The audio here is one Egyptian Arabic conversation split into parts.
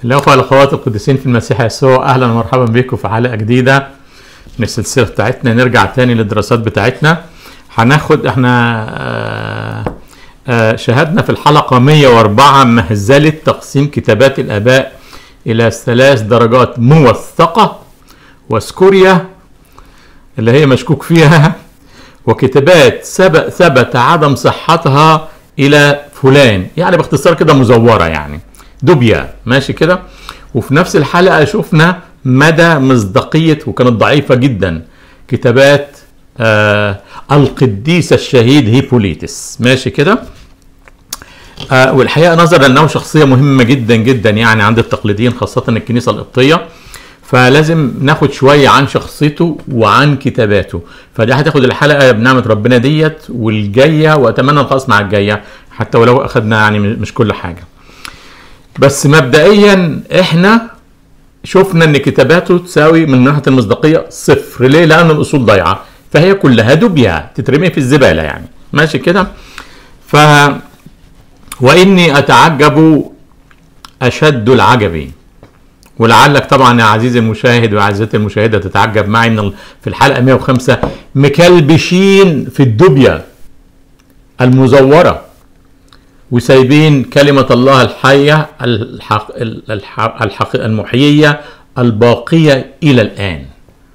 الأخوة والأخوات القديسين في المسيح يسوع أهلا ومرحبا بكم في حلقة جديدة من السلسلة بتاعتنا نرجع تاني للدراسات بتاعتنا هناخد احنا آه، آه، شاهدنا في الحلقة 104 مهزلة تقسيم كتابات الآباء إلى ثلاث درجات موثقة وسكوريا اللي هي مشكوك فيها وكتابات سبق ثبت عدم صحتها إلى فلان يعني باختصار كده مزورة يعني دبيا ماشي كده وفي نفس الحلقة شفنا مدى مصداقية وكانت ضعيفة جدا كتابات آه القديس الشهيد هيبوليتس ماشي كده آه والحقيقة نظرا أنه شخصية مهمة جدا جدا يعني عند التقليديين خاصة الكنيسة القبطية فلازم ناخد شوية عن شخصيته وعن كتاباته فدي هتاخد الحلقة بنعمة ربنا ديت والجاية وأتمنى نخلص مع الجاية حتى ولو أخدنا يعني مش كل حاجة بس مبدئيا احنا شفنا ان كتاباته تساوي من ناحيه المصداقيه صفر ليه؟ لان الاصول ضايعه فهي كلها دبيا تترمي في الزباله يعني ماشي كده؟ ف واني اتعجب اشد العجب ولعلك طبعا يا عزيزي المشاهد وعزيزتي المشاهده تتعجب معي من ال- في الحلقه 105 مكلبشين في الدبيا المزوره وسايبين كلمة الله الحية الحق الحق الحق المحيية الباقية إلى الآن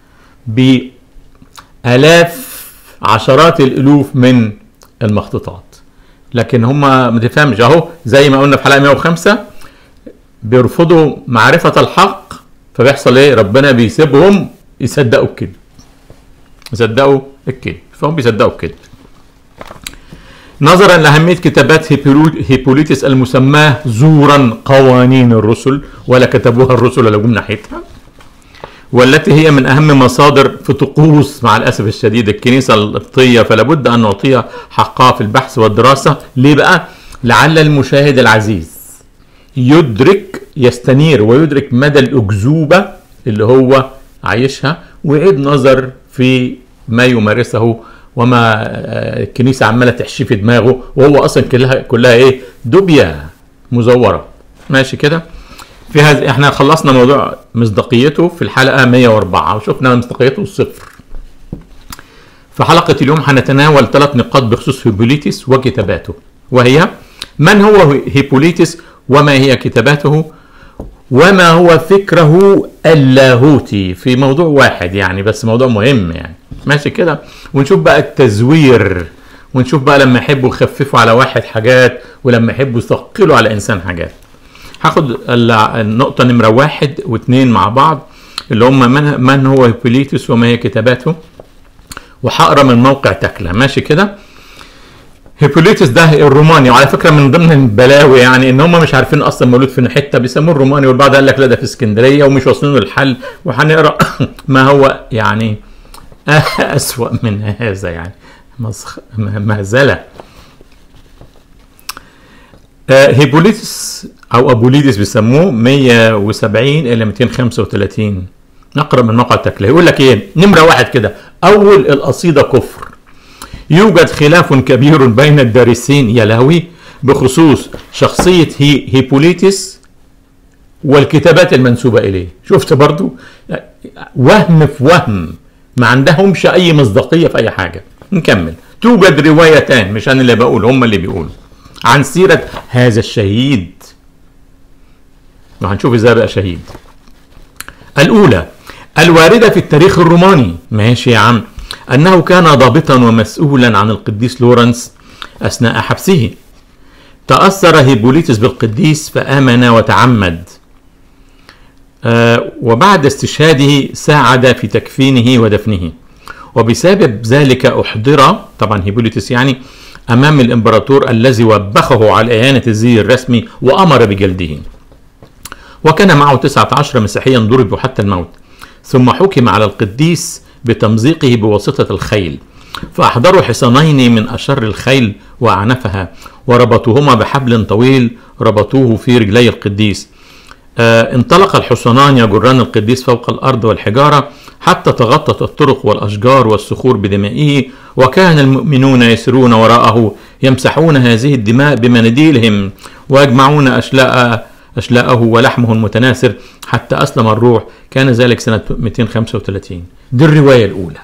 بآلاف عشرات الألوف من المخطوطات لكن هم ما تفهمش أهو زي ما قلنا في حلقة 105 بيرفضوا معرفة الحق فبيحصل إيه ربنا بيسيبهم يصدقوا الكذب يصدقوا الكذب فهم بيصدقوا الكذب نظرا لأهمية كتابات هيبولو- هيبوليتس المسماة زورا قوانين الرسل ولا كتبوها الرسل ولا جم ناحيتها والتي هي من أهم مصادر في طقوس مع الأسف الشديد الكنيسة القبطية فلا بد أن نعطيها حقها في البحث والدراسة ليه بقى؟ لعل المشاهد العزيز يدرك يستنير ويدرك مدى الأكذوبة اللي هو عايشها ويعيد نظر في ما يمارسه وما آه، الكنيسة عمالة تحشيه في دماغه وهو أصلا كلها كلها إيه دبيا مزورة ماشي كده في هذا احنا خلصنا موضوع مصداقيته في الحلقة 104 وشفنا مصداقيته صفر في حلقة اليوم هنتناول ثلاث نقاط بخصوص هيبوليتس وكتاباته وهي من هو هيبوليتس وما هي كتاباته وما هو فكره اللاهوتي في موضوع واحد يعني بس موضوع مهم يعني ماشي كده ونشوف بقى التزوير ونشوف بقى لما يحبوا يخففوا على واحد حاجات ولما يحبوا يثقلوا على انسان حاجات هاخد ال- النقطة نمرة واحد واثنين مع بعض اللي هم من, من هو هيبوليتس وما هي كتاباته وهقرا من موقع تكلا ماشي كده هيبوليتس ده الروماني وعلى فكره من ضمن البلاوي يعني ان هم مش عارفين اصلا مولود في حته بيسموه الروماني والبعض قال لك لا ده في اسكندريه ومش واصلين للحل وهنقرا ما هو يعني اسوأ من هذا يعني مسخ... مهزله آه، هيبوليتس او ابوليدس بيسموه 170 الى 235 نقرا من موقع تكلا يقول لك ايه نمره واحد كده اول القصيده كفر يوجد خلاف كبير بين الدارسين يا لهوي بخصوص شخصية هي هيبوليتس والكتابات المنسوبة إليه شفت برضو وهم في وهم ما عندهمش أي مصداقية في أي حاجة نكمل توجد روايتان مش أنا اللي بقول هم اللي بيقولوا عن سيرة هذا الشهيد وهنشوف ازاي بقى شهيد الأولى الواردة في التاريخ الروماني ماشي يا عم أنه كان ضابطا ومسؤولا عن القديس لورنس أثناء حبسه تأثر هيبوليتس بالقديس فآمن وتعمد آه وبعد استشهاده ساعد في تكفينه ودفنه وبسبب ذلك أحضر طبعا هيبوليتس يعني أمام الإمبراطور الذي وبخه على إهانة الزي الرسمي وأمر بجلده وكان معه 19 مسيحيا ضربوا حتى الموت ثم حكم على القديس بتمزيقه بواسطة الخيل فأحضروا حصانين من أشر الخيل وأعنفها وربطوهما بحبل طويل ربطوه في رجلي القديس آه انطلق الحصانان يجران القديس فوق الأرض والحجارة حتى تغطت الطرق والأشجار والصخور بدمائه وكان المؤمنون يسيرون وراءه يمسحون هذه الدماء بمناديلهم ويجمعون أشلاء أشلاءه ولحمه المتناثر حتى أسلم الروح كان ذلك سنة 235 دي الرواية الأولى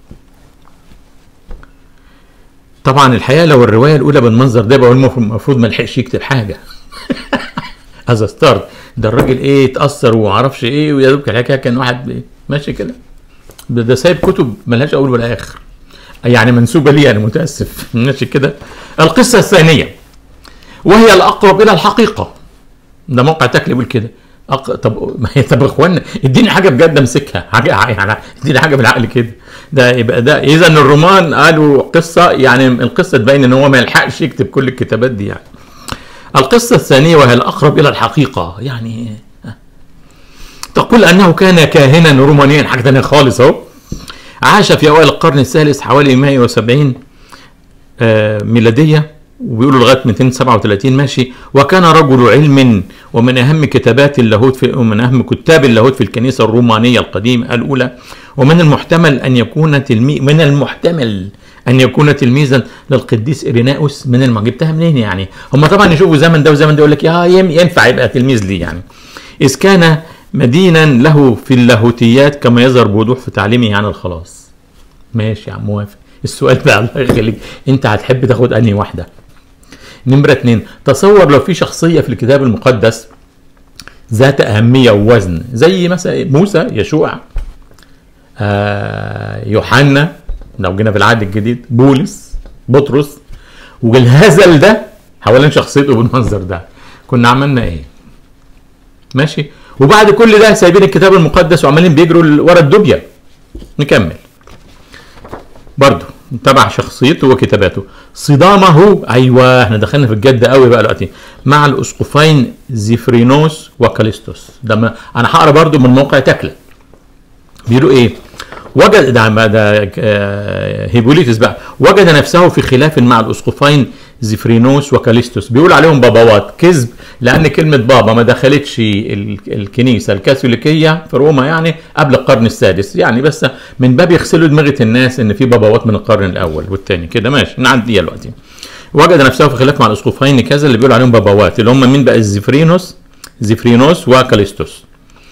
طبعا الحقيقة لو الرواية الأولى بالمنظر ده بقول المفروض ما لحقش يكتب حاجة از ستارت ده الراجل ايه اتأثر ومعرفش ايه ويا دوب الحكاية كان واحد ماشي كده ده, ده سايب كتب ملهاش أول ولا آخر يعني منسوبة لي أنا متأسف ماشي كده القصة الثانية وهي الأقرب إلى الحقيقة ده موقع تاكل يقول كده أق... طب ما هي طب يا اخوانا اديني حاجه بجد امسكها حاجه يعني اديني حاجه بالعقل كده ده يبقى ده اذا الرومان قالوا قصه يعني القصه تبين ان هو ما يلحقش يكتب كل الكتابات دي يعني القصه الثانيه وهي الاقرب الى الحقيقه يعني تقول انه كان كاهنا رومانيا حاجه ثانيه خالص اهو عاش في اوائل القرن الثالث حوالي 170 ميلاديه وبيقولوا لغايه 237 ماشي وكان رجل علم ومن اهم كتابات اللاهوت في ومن اهم كتاب اللاهوت في الكنيسه الرومانيه القديمه الاولى ومن المحتمل ان يكون تلميذ من المحتمل ان يكون تلميذا للقديس اريناؤوس من الم جبتها منين يعني؟ هم طبعا يشوفوا زمن ده وزمن ده يقول لك يا ينفع يبقى تلميذ لي يعني. اذ كان مدينا له في اللاهوتيات كما يظهر بوضوح في تعليمه عن الخلاص. ماشي يا عم موافق. السؤال بقى الله يخليك انت هتحب تاخد انهي واحده؟ نمرة اتنين تصور لو في شخصية في الكتاب المقدس ذات أهمية ووزن زي مثلا موسى يشوع آه يوحنا لو جينا في العهد الجديد بولس بطرس والهزل ده حوالين شخصيته بالمنظر ده كنا عملنا ايه ماشي وبعد كل ده سايبين الكتاب المقدس وعمالين بيجروا ورا الدبية نكمل برضه تبع شخصيته وكتاباته صدامه ايوه احنا دخلنا في الجد قوي بقى دلوقتي مع الاسقفين زيفرينوس وكاليستوس ده ما انا هقرا برضو من موقع تكلا بيقولوا ايه وجد ده ده هيبوليتس بقى وجد نفسه في خلاف مع الاسقفين زيفرينوس وكاليستوس بيقول عليهم باباوات كذب لان كلمه بابا ما دخلتش الكنيسه الكاثوليكيه في روما يعني قبل القرن السادس يعني بس من باب يغسلوا دماغه الناس ان في باباوات من القرن الاول والثاني كده ماشي نعديها دلوقتي وجد نفسه في خلاف مع الاسقفين كذا اللي بيقولوا عليهم باباوات اللي هم مين بقى الزيفرينوس زيفرينوس وكاليستوس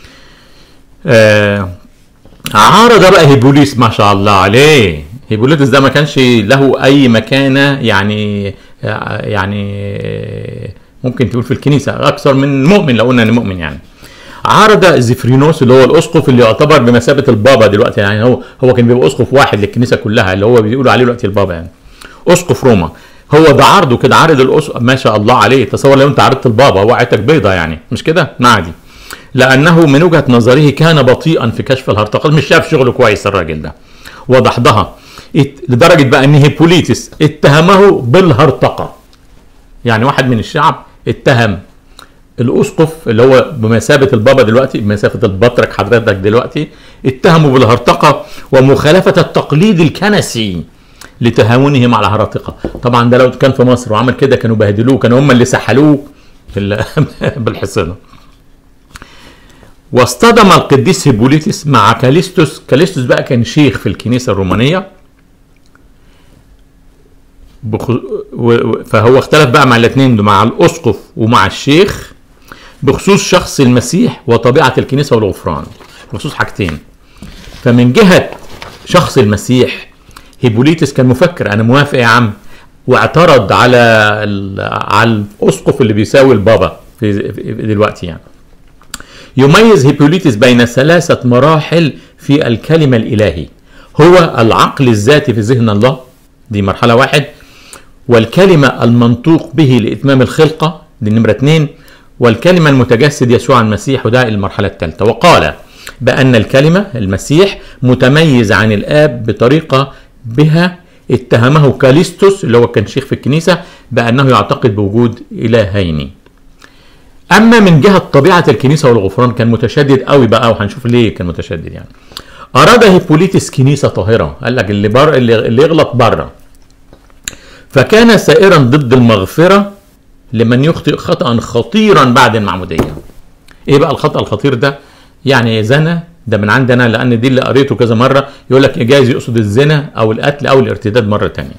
آه عارض بقى هيبوليس ما شاء الله عليه هيبوليتس ده ما كانش له اي مكانه يعني يعني ممكن تقول في الكنيسه اكثر من مؤمن لو قلنا ان مؤمن يعني عرض زيفرينوس اللي هو الاسقف اللي يعتبر بمثابه البابا دلوقتي يعني هو هو كان بيبقى اسقف واحد للكنيسه كلها اللي هو بيقولوا عليه دلوقتي البابا يعني اسقف روما هو ده عرضه كده عارض الاسقف ما شاء الله عليه تصور لو انت عرضت البابا وقعتك بيضه يعني مش كده؟ ما عادي لانه من وجهه نظره كان بطيئا في كشف الهرطقات مش شاف شغله كويس الراجل ده وضحضها لدرجه بقى ان هيبوليتس اتهمه بالهرطقه يعني واحد من الشعب اتهم الاسقف اللي هو بمثابه البابا دلوقتي بمثابه البطرك حضرتك دلوقتي اتهموا بالهرطقه ومخالفه التقليد الكنسي لتهاونهم على هرطقه طبعا ده لو كان في مصر وعمل كده كانوا بهدلوه كانوا هم اللي سحلوه بالحصنه واصطدم القديس هيبوليتس مع كاليستوس كاليستوس بقى كان شيخ في الكنيسه الرومانيه بخ... و... فهو اختلف بقى مع الاثنين مع الاسقف ومع الشيخ بخصوص شخص المسيح وطبيعه الكنيسه والغفران بخصوص حاجتين فمن جهه شخص المسيح هيبوليتس كان مفكر انا موافق يا عم واعترض على ال... على الاسقف اللي بيساوي البابا في دلوقتي يعني يميز هيبوليتس بين ثلاثه مراحل في الكلمه الالهي هو العقل الذاتي في ذهن الله دي مرحله واحد والكلمة المنطوق به لإتمام الخلقة دي النمرة اثنين والكلمة المتجسد يسوع المسيح وده المرحلة الثالثة وقال بأن الكلمة المسيح متميز عن الآب بطريقة بها اتهمه كاليستوس اللي هو كان شيخ في الكنيسة بأنه يعتقد بوجود إلهين أما من جهة طبيعة الكنيسة والغفران كان متشدد قوي بقى وهنشوف ليه كان متشدد يعني أراد هيبوليتس كنيسة طاهرة قال لك اللي, بر... اللي يغلط بره فكان سائرا ضد المغفرة لمن يخطئ خطأ خطيرا بعد المعمودية ايه بقى الخطأ الخطير ده يعني زنا ده من عندنا لان دي اللي قريته كذا مرة يقول لك جايز يقصد الزنا او القتل او الارتداد مرة تانية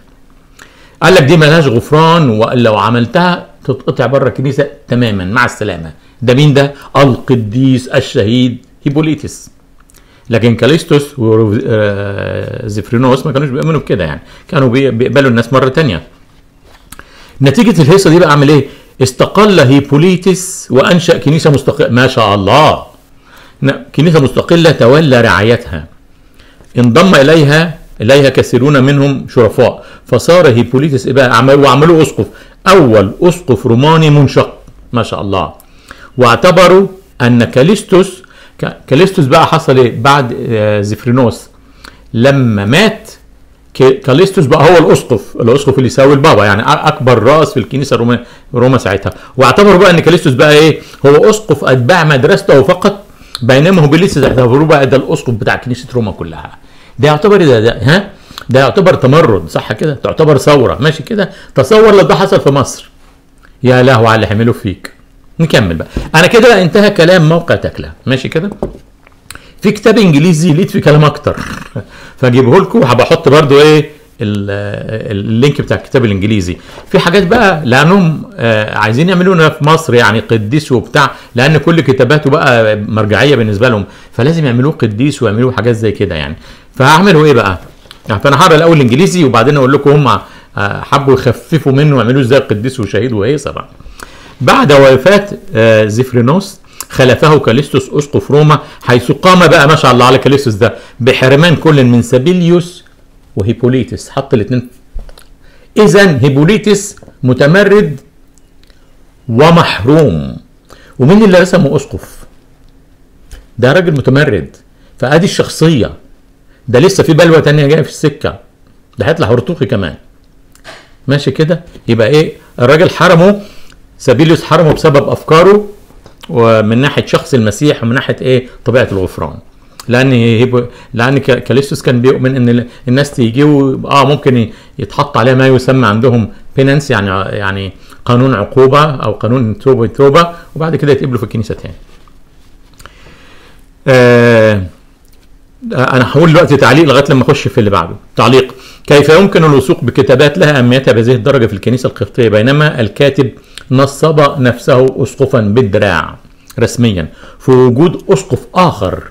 قال لك دي ملهاش غفران ولو عملتها تتقطع بره الكنيسة تماما مع السلامة ده مين ده القديس الشهيد هيبوليتس لكن كاليستوس وزفرينوس ما كانوش بيؤمنوا بكده يعني كانوا بي- بيقبلوا الناس مره تانية نتيجه الهيصه دي بقى عمل ايه استقل هيبوليتس وانشا كنيسه مستقله ما شاء الله ن- كنيسه مستقله تولى رعايتها انضم اليها اليها كثيرون منهم شرفاء فصار هيبوليتس إيه بقى عمل وعملوه اسقف اول اسقف روماني منشق ما شاء الله واعتبروا ان كاليستوس ك- كاليستوس بقى حصل ايه بعد آه، زفرينوس لما مات ك- كاليستوس بقى هو الاسقف الاسقف اللي يساوي البابا يعني أ- اكبر راس في الكنيسه الروما روما ساعتها واعتبروا بقى ان كاليستوس بقى ايه هو اسقف اتباع مدرسته فقط بينما هوبيليس اعتبروه بقى ده الاسقف بتاع كنيسه روما كلها ده يعتبر إيه ده, ده ها ده يعتبر تمرد صح كده تعتبر ثوره ماشي كده تصور لو ده حصل في مصر يا لهوي على اللي هيعملوه فيك نكمل بقى انا كده انتهى كلام موقع تكله ماشي كده في كتاب انجليزي لقيت فيه كلام اكتر فاجيبه لكم وهبقى احط برضو ايه ال- اللينك بتاع الكتاب الانجليزي في حاجات بقى لانهم آه، عايزين يعملونا في مصر يعني قديس وبتاع لان كل كتاباته بقى مرجعيه بالنسبه لهم فلازم يعملوه قديس ويعملوه حاجات زي كده يعني فهعملوا ايه بقى فانا هقرا الاول الانجليزي وبعدين اقول لكم هم آه، حبوا يخففوا منه ويعملوه ازاي قديس وشهيد وهيصه بقى بعد وفاة آه، زفرينوس خلفه كاليستوس اسقف روما حيث قام بقى ما شاء الله على كاليستوس ده بحرمان كل من سابيليوس وهيبوليتس حط الاثنين اذا هيبوليتس متمرد ومحروم ومين اللي رسمه اسقف ده راجل متمرد فادي الشخصيه ده لسه في بلوه تانية جايه في السكه ده هيطلع هرطوقي كمان ماشي كده يبقى ايه الراجل حرمه سابيليوس حرمه بسبب افكاره ومن ناحيه شخص المسيح ومن ناحيه ايه طبيعه الغفران لان هيبو لان ك- كاليستوس كان بيؤمن ان ال- الناس تيجي و- اه ممكن ي- يتحط عليها ما يسمى عندهم بيننس يعني يعني قانون عقوبه او قانون توبه توبه وبعد كده يتقبلوا في الكنيسه تاني. آه انا هقول دلوقتي تعليق لغايه لما اخش في اللي بعده تعليق كيف يمكن الوثوق بكتابات لها اهميتها بهذه الدرجه في الكنيسه القبطيه بينما الكاتب نصب نفسه اسقفا بالدراع رسميا في وجود اسقف اخر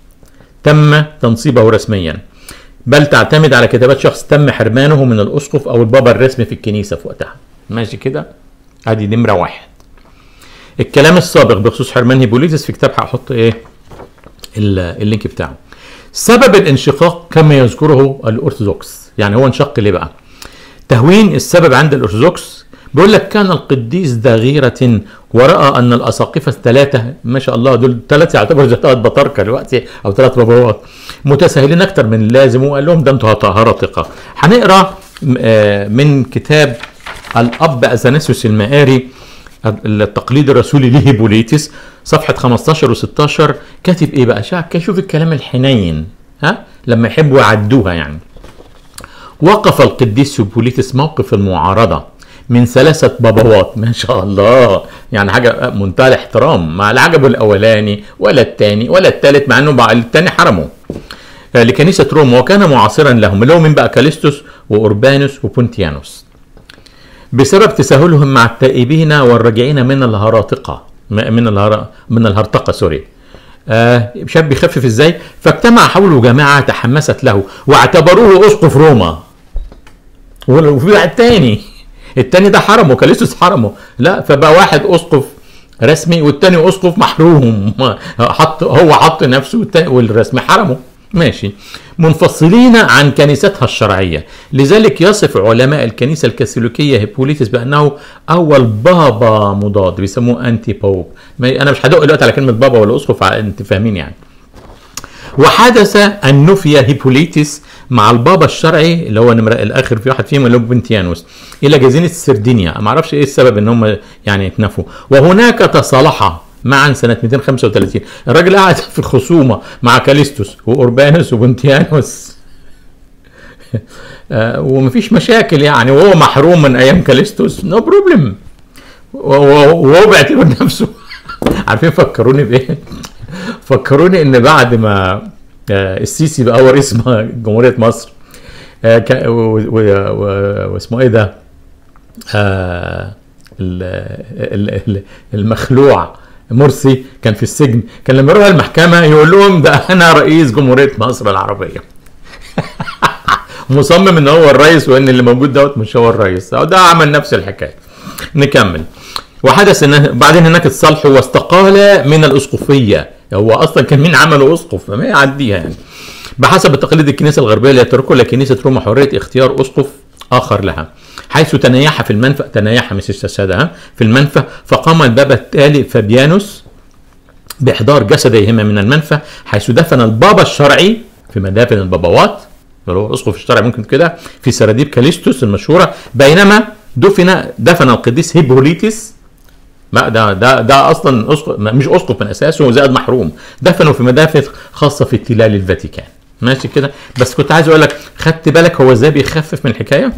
تم تنصيبه رسميا بل تعتمد على كتابات شخص تم حرمانه من الاسقف او البابا الرسمي في الكنيسه في وقتها ماشي كده ادي نمره واحد الكلام السابق بخصوص حرمان هيبوليتس في كتاب هحط ايه ال- اللينك بتاعه سبب الانشقاق كما يذكره الارثوذكس يعني هو انشق ليه بقى تهوين السبب عند الارثوذكس بيقول لك كان القديس ذا غيرة ورأى أن الأساقفة الثلاثة ما شاء الله دول ثلاثة يعتبروا زي ثلاث بطاركة دلوقتي أو ثلاث بابوات متساهلين أكتر من اللازم وقال لهم ده أنتوا هرطقة هنقرأ آه، من كتاب الأب أثناسيوس المآري التقليد الرسولي لهيبوليتس صفحة 15 و16 كاتب ايه بقى شاك شوف الكلام الحنين ها لما يحبوا يعدوها يعني وقف القديس هيبوليتس موقف المعارضة من ثلاثة بابوات ما شاء الله يعني حاجة منتهى الاحترام ما لا عجبه الأولاني ولا الثاني ولا الثالث مع أنه بقى الثاني حرمه آه، لكنيسة روما وكان معاصرا لهم اللي هو من بقى كاليستوس وأوربانوس وبونتيانوس بسبب تساهلهم مع التائبين والراجعين من الهراطقة م- من الهر... من الهرطقة سوري آه شاب بيخفف ازاي فاجتمع حوله جماعة تحمست له واعتبروه اسقف روما وفي واحد تاني التاني ده حرمه كاليستوس حرمه لا فبقى واحد اسقف رسمي والتاني اسقف محروم حط هو حط نفسه والتاني- والرسمي حرمه ماشي منفصلين عن كنيستها الشرعية لذلك يصف علماء الكنيسة الكاثوليكية هيبوليتس بأنه أول بابا مضاد بيسموه أنتي بوب ما- أنا مش هدق دلوقتي على كلمة بابا ولا أسقف ع- أنت فاهمين يعني وحدث أن نفي هيبوليتس مع البابا الشرعي اللي هو نمرة الآخر في واحد فيهم اللي هو بنتيانوس إلى جزيرة سردينيا ما أعرفش إيه السبب إن هم يعني اتنفوا وهناك تصالحا معا سنة 235 الراجل قاعد في الخصومة مع كاليستوس وأوربانوس وبنتيانوس آه، ومفيش مشاكل يعني وهو محروم من أيام كاليستوس نو بروبلم وهو بيعتبر نفسه عارفين فكروني بإيه؟ فكروني إن بعد ما آه، السيسي بقى هو رئيس م- جمهورية مصر آه، كا- و- و- و- واسمه ايه ده؟ آه، ال- ال- ال- المخلوع مرسي كان في السجن كان لما يروح المحكمه يقول لهم ده انا رئيس جمهوريه مصر العربيه مصمم ان هو الرئيس وان اللي موجود دوت مش هو الرئيس ده عمل نفس الحكايه نكمل وحدث ان بعدين هناك اتصالحوا واستقال من الاسقفيه هو اصلا كان مين عمله اسقف فما يعديها يعني بحسب تقاليد الكنيسه الغربيه لا يتركوا لكنيسه روما حريه اختيار اسقف اخر لها حيث تنيح في المنفى تنيح مش استشهدها في المنفى فقام البابا التالي فابيانوس باحضار جسديهما من المنفى حيث دفن البابا الشرعي في مدافن البابوات اللي هو اسقف الشرعي ممكن كده في سراديب كاليستوس المشهوره بينما دفن دفن القديس هيبوليتس ما ده ده ده اصلا اسقف مش اسقف من اساسه زائد محروم دفنوا في مدافن خاصه في تلال الفاتيكان ماشي كده بس كنت عايز اقول لك خدت بالك هو ازاي بيخفف من الحكايه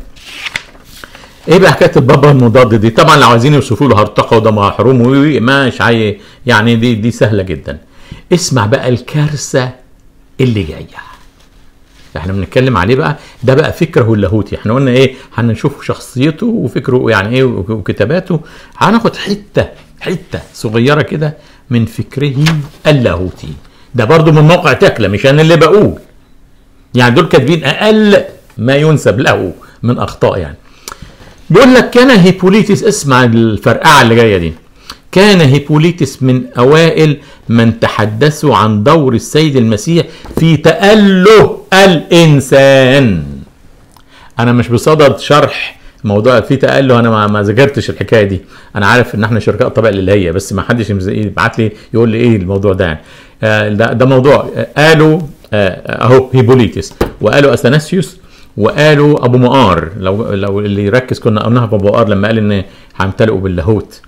ايه بقى حكايه البابا المضاد دي طبعا لو عايزين يوصفوا له هرطقه وده محروم مش عاي يعني دي دي سهله جدا اسمع بقى الكارثه اللي جايه احنا بنتكلم عليه بقى ده بقى فكره اللاهوتي احنا قلنا ايه هنشوف شخصيته وفكره يعني ايه وكتاباته هناخد حته حته صغيره كده من فكره اللاهوتي ده برضو من موقع تكله مش انا اللي بقول يعني دول كاتبين اقل ما ينسب له من اخطاء يعني بيقول لك كان هيبوليتس اسمع الفرقعه اللي جايه دي كان هيبوليتس من اوائل من تحدثوا عن دور السيد المسيح في تأله الانسان انا مش بصدد شرح موضوع في تأله انا ما ذاكرتش الحكايه دي انا عارف ان احنا شركاء طبع الالهيه بس ما حدش يبعت لي يقول لي ايه الموضوع ده يعني ده, ده موضوع قالوا اهو هيبوليتس وقالوا اثناسيوس وقالوا ابو مقار لو لو اللي يركز كنا قلناها في ابو مقار لما قال ان هيمتلئوا باللاهوت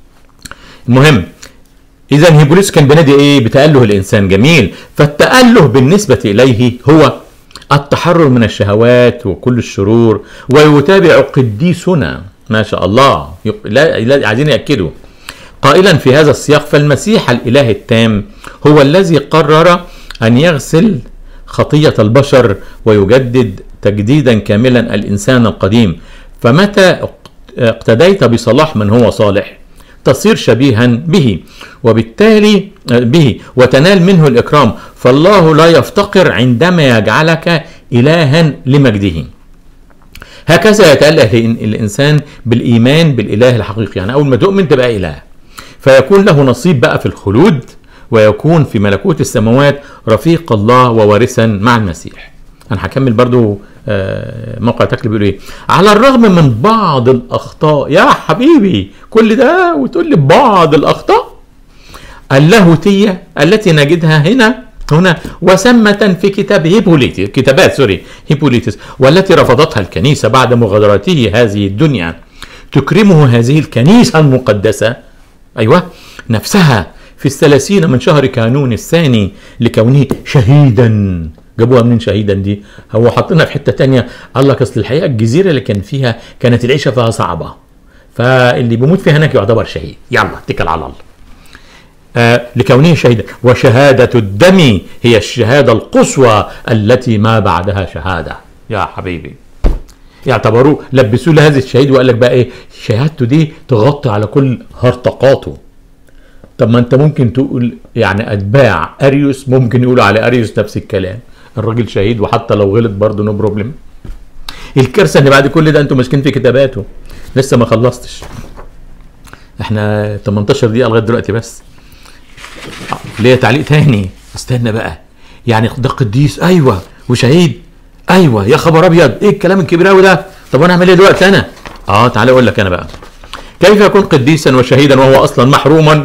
المهم اذا هيبوليس كان بينادي ايه بتاله الانسان جميل فالتاله بالنسبه اليه هو التحرر من الشهوات وكل الشرور ويتابع قديسنا ما شاء الله لا, لا عايزين ياكدوا قائلا في هذا السياق فالمسيح الاله التام هو الذي قرر ان يغسل خطيه البشر ويجدد تجديدا كاملا الانسان القديم فمتى اقتديت بصلاح من هو صالح تصير شبيها به وبالتالي به وتنال منه الاكرام فالله لا يفتقر عندما يجعلك الها لمجده هكذا يتأله الإنسان بالإيمان بالإله الحقيقي يعني أول ما تؤمن تبقى إله فيكون له نصيب بقى في الخلود ويكون في ملكوت السماوات رفيق الله ووارثا مع المسيح أنا هكمل برضو موقع تكلي بيقول ايه على الرغم من بعض الاخطاء يا حبيبي كل ده وتقول لي بعض الاخطاء اللاهوتيه التي نجدها هنا هنا وسمة في كتاب هيبوليتس كتابات سوري هيبوليتس والتي رفضتها الكنيسة بعد مغادرته هذه الدنيا تكرمه هذه الكنيسة المقدسة أيوة نفسها في الثلاثين من شهر كانون الثاني لكونه شهيدا جابوها منين شهيدا دي هو حاطينها في حته تانية قال لك اصل الحقيقه الجزيره اللي كان فيها كانت العيشه فيها صعبه فاللي بيموت فيها هناك يعتبر شهيد يلا اتكل على الله آه لكونه شهيدا وشهادة الدم هي الشهادة القصوى التي ما بعدها شهادة يا حبيبي يعتبروه لبسوه لهذا الشهيد وقال لك بقى ايه شهادته دي تغطي على كل هرطقاته طب ما انت ممكن تقول يعني اتباع اريوس ممكن يقولوا على اريوس نفس الكلام الراجل شهيد وحتى لو غلط برضه نو بروبلم الكارثه ان بعد كل ده انتوا ماسكين في كتاباته لسه ما خلصتش احنا 18 دقيقه لغايه دلوقتي بس ليه تعليق تاني استنى بقى يعني ده قديس ايوه وشهيد ايوه يا خبر ابيض ايه الكلام الكبير قوي ده طب انا اعمل ايه دلوقتي انا اه تعالى اقول لك انا بقى كيف يكون قديسا وشهيدا وهو اصلا محروما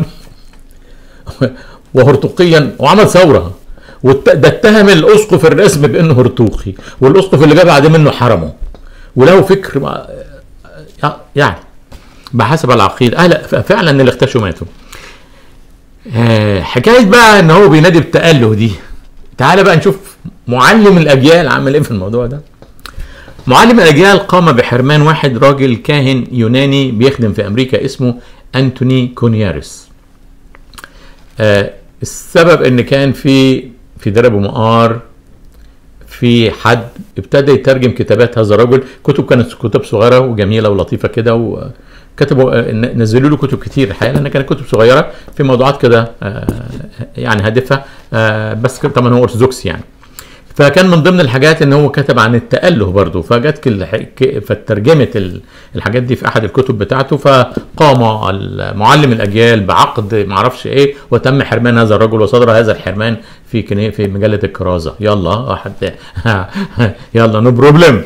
وهرطقيا وعمل ثوره ده اتهم الاسقف الرسمي بانه هرطوقي والاسقف اللي جه بعد منه حرمه وله فكر ما يعني بحسب العقيده آه لا فعلا اللي اختشوا ماتوا آه حكايه بقى ان هو بينادي بالتاله دي تعالى بقى نشوف معلم الاجيال عمل ايه في الموضوع ده معلم الاجيال قام بحرمان واحد راجل كاهن يوناني بيخدم في امريكا اسمه انتوني كونيارس آه السبب ان كان في في دير ابو مقار في حد ابتدى يترجم كتابات هذا الرجل كتب كانت كتب صغيره وجميله ولطيفه كده كتبوا آه، ن- نزلوا له كتب كتير الحقيقه لان كانت كتب صغيره في موضوعات كده آه، يعني هادفه آه، بس كان- طبعا هو ارثوذكسي يعني فكان من ضمن الحاجات ان هو كتب عن التأله برضه فجت كل ك- فترجمت ال- الحاجات دي في احد الكتب بتاعته فقام المعلم الاجيال بعقد معرفش ايه وتم حرمان هذا الرجل وصدر هذا الحرمان في كني- في مجله الكرازه يلا واحد يلا نو بروبلم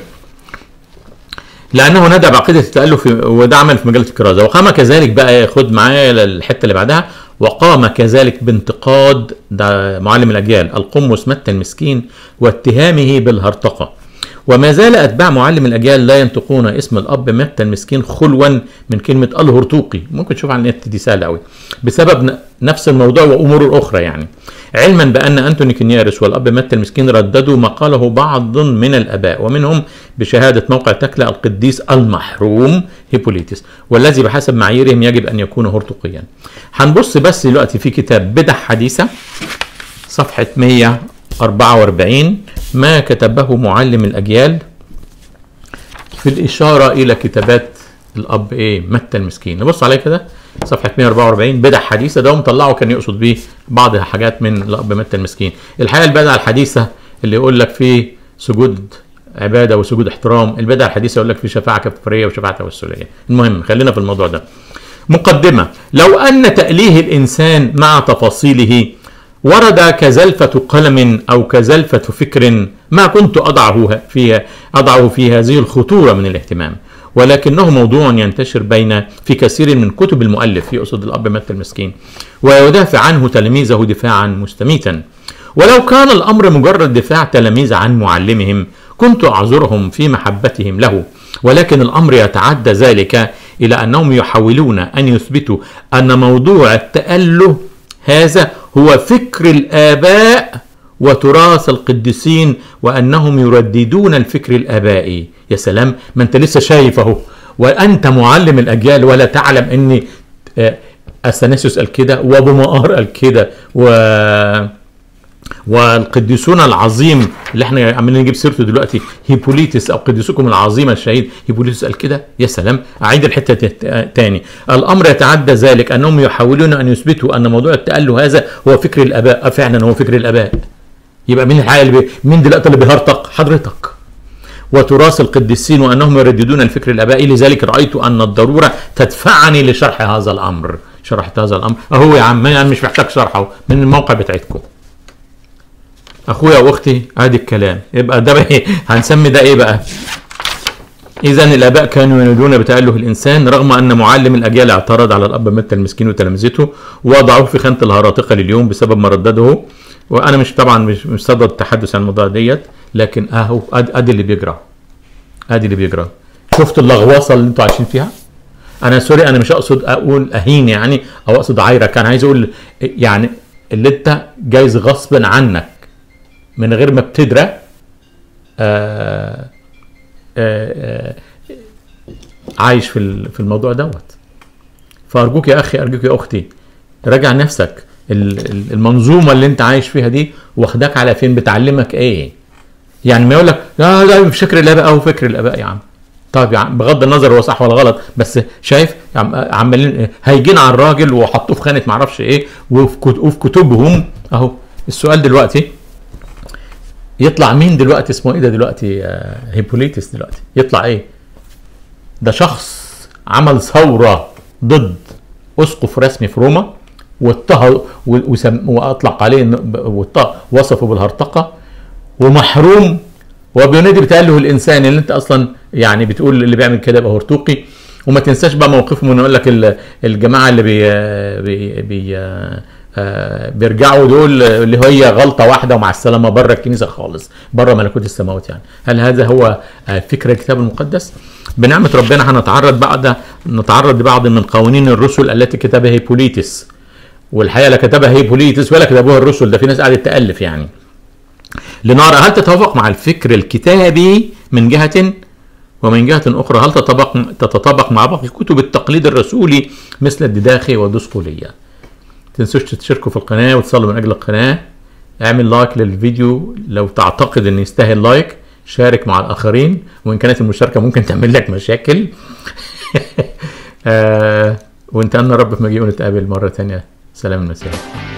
لانه ندى بعقيده التالف في- وده عمل في مجله الكرازه وقام كذلك بقى خد معايا الحته اللي بعدها وقام كذلك بانتقاد ده معلم الاجيال القمص متى المسكين واتهامه بالهرطقه وما زال اتباع معلم الاجيال لا ينطقون اسم الاب متى المسكين خلوا من كلمه الهرطوقي ممكن تشوف على النت دي سهله قوي بسبب ن- نفس الموضوع وامور اخرى يعني علما بان انتوني كنيارس والاب متى المسكين رددوا ما قاله بعض من الاباء ومنهم بشهاده موقع تكلا القديس المحروم هيبوليتس والذي بحسب معاييرهم يجب ان يكون هرطوقيا هنبص بس دلوقتي في كتاب بدع حديثه صفحه 144 ما كتبه معلم الاجيال في الإشارة إلى كتابات الأب إيه متى المسكين نبص عليه كده صفحة 144 بدع حديثة ده مطلعه كان يقصد بيه بعض الحاجات من الأب متى المسكين الحقيقة البدع الحديثة اللي يقول لك فيه سجود عبادة وسجود احترام البدع الحديثة يقول لك فيه شفاعة كفارية وشفاعة توسلية المهم خلينا في الموضوع ده مقدمة لو أن تأليه الإنسان مع تفاصيله ورد كزلفة قلم أو كزلفة فكر ما كنت أضعه في أضعه في هذه الخطورة من الاهتمام ولكنه موضوع ينتشر بين في كثير من كتب المؤلف يقصد الأب متى المسكين ويدافع عنه تلاميذه دفاعا مستميتا ولو كان الأمر مجرد دفاع تلاميذ عن معلمهم كنت أعذرهم في محبتهم له ولكن الأمر يتعدى ذلك إلى أنهم يحاولون أن يثبتوا أن موضوع التأله هذا هو فكر الآباء وتراث القديسين وأنهم يرددون الفكر الآبائي يا سلام ما أنت لسه شايف أهو وأنت معلم الأجيال ولا تعلم أن آه، أثناسيوس قال كده وأبو مقار قال كده و والقديسون العظيم اللي احنا عمالين نجيب سيرته دلوقتي هيبوليتس او قديسكم العظيم الشهيد هيبوليتس قال كده يا سلام اعيد الحته تت- تاني الامر يتعدى ذلك انهم يحاولون ان يثبتوا ان موضوع التاله هذا هو فكر الاباء آه فعلا هو فكر الاباء يبقى مين الحقيقه اللي بي... مين دلوقتي اللي بيهرطق حضرتك وتراث القديسين وانهم يرددون الفكر الابائي لذلك رايت ان الضروره تدفعني لشرح هذا الامر شرحت هذا الامر اهو يا عم انا مش محتاج شرحه من الموقع بتاعتكم اخويا واختي ادي الكلام يبقى ده بقى ايه هنسمي ده ايه بقى اذا الاباء كانوا ينادون بتاله الانسان رغم ان معلم الاجيال اعترض على الاب متى المسكين وتلامذته ووضعوه في خانه الهراطقه لليوم بسبب ما ردده وانا مش طبعا مش مش صدد التحدث عن الموضوع ديت لكن اهو ادي ادي اللي بيجرى ادي اللي بيجرى شفت اللغوصه اللي انتوا عايشين فيها انا سوري انا مش اقصد اقول اهين يعني او اقصد عايرك انا عايز اقول يعني اللي انت جايز غصبا عنك من غير ما بتدرى آه آه آه عايش في ال- في الموضوع دوت فارجوك يا اخي ارجوك يا اختي راجع نفسك ال- ال- المنظومه اللي انت عايش فيها دي واخداك على فين بتعلمك ايه يعني ما يقول لك لا ده مش فكر الاباء او فكر الاباء يا عم طيب يا عم بغض النظر هو صح ولا غلط بس شايف يا عم- عمالين هيجين على الراجل وحطوه في خانه معرفش ايه وفي كت- وفي كتبهم اهو السؤال دلوقتي يطلع مين دلوقتي اسمه ايه ده دلوقتي آه، هيبوليتس دلوقتي يطلع ايه ده شخص عمل ثورة ضد أسقف رسمي في روما واضطهد و- وسم- وأطلق عليه إن- ب- واضطه- وصفه بالهرطقة ومحروم وبينادي بتأله الإنسان اللي أنت أصلا يعني بتقول اللي بيعمل كده يبقى هرطوقي وما تنساش بقى موقفهم انه يقول لك ال- الجماعه اللي بي بي بي آه، بيرجعوا دول اللي هي غلطه واحده ومع السلامه بره الكنيسه خالص بره ملكوت السماوات يعني هل هذا هو آه، فكر الكتاب المقدس بنعمه ربنا هنتعرض بعد نتعرض لبعض من قوانين الرسل التي كتبها هيبوليتس والحقيقه لا كتبها هيبوليتس ولا كتبوها الرسل ده في ناس قاعده تالف يعني لنرى هل تتوافق مع الفكر الكتابي من جهه ومن جهة أخرى هل تتطابق تتطابق مع باقي كتب التقليد الرسولي مثل الدداخي والدسقلية تنسوش تشتركوا في القناة وتصلوا من أجل القناة اعمل لايك للفيديو لو تعتقد أن يستاهل لايك شارك مع الآخرين وإن كانت المشاركة ممكن تعمل لك مشاكل آه وانت رب في مجيء ونتقابل مره تانية سلام المسيح